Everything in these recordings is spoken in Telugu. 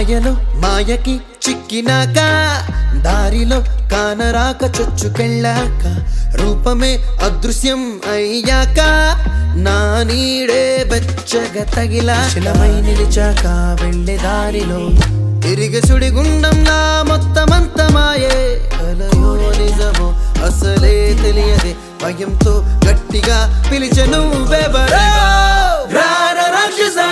మాయలో మాయకి చిక్కినాక దారిలో కానరాక చొచ్చుకెళ్ళాక రూపమే అదృశ్యం అయ్యాక నా నీడే వెచ్చగా తగిలా శిలమై నిలిచాక వెళ్ళే దారిలో తిరిగి సుడిగుండంలా మొత్తమంత మాయే కలయో నిజమో అసలే తెలియదే భయంతో గట్టిగా పిలిచను బెబరా రార రాక్షసా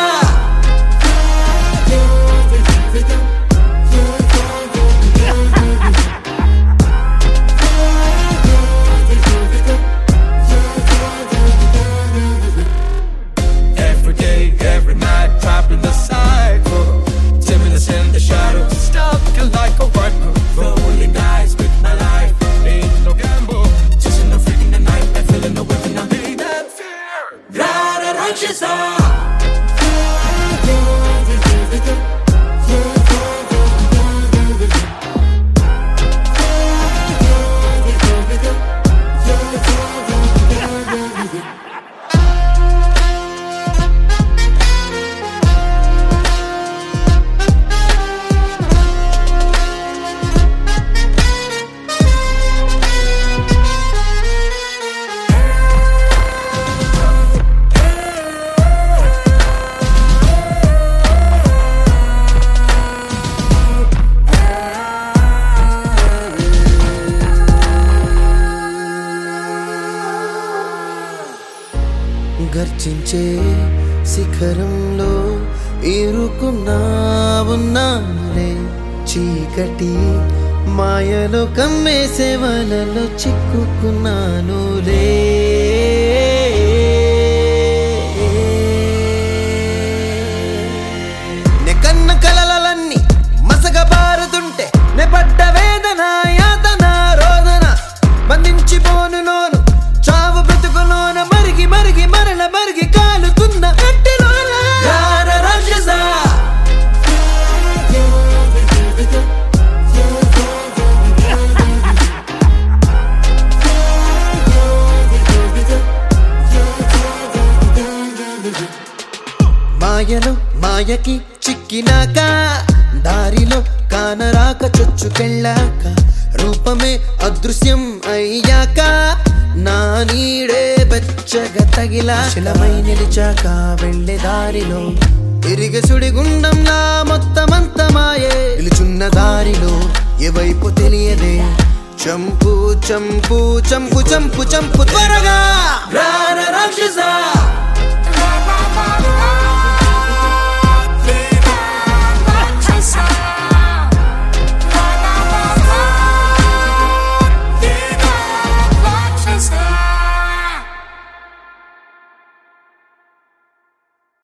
Every day, every night, trapped in the cycle. Timidness in the shadows, stuck like a viper. Rolling dice with my life, ain't no gamble. Chasing the freak in the night, and feeling the whip, and I made that fear. రార రాక్షసా గర్జించే శిఖరంలో ఇరుకున్నా ఉన్నానులే చీకటి మాయలో కమ్మేసే వలలో చిక్కుకున్నానులే నే కన్న కలలన్నీ మసగబారుతుంటే నే పడ్డ వేదన యాతన రోదన బంధించిపోను నోను చావు బ్రతుకులోన మరిగి మరిగి మరల మరిగి కాలుతున్న కట్టెలోన రార రాక్షస మాయలో మాయకి చిక్కినాక దారిలో కానరాక చొచ్చుకెళ్ళాక రూపమే అదృశ్యం అయ్యాక నా నీడే వెచ్చగా తగిలా శిలమై నిలిచాక వెళ్ళే దారిలో తిరిగి సుడిగుండంలా మొత్తమంత మాయే నిలుచున్న దారిలో ఏ వైపు తెలియదే చంపు చంపు చంపు చంపు చంపు త్వరగా రార రాక్షసా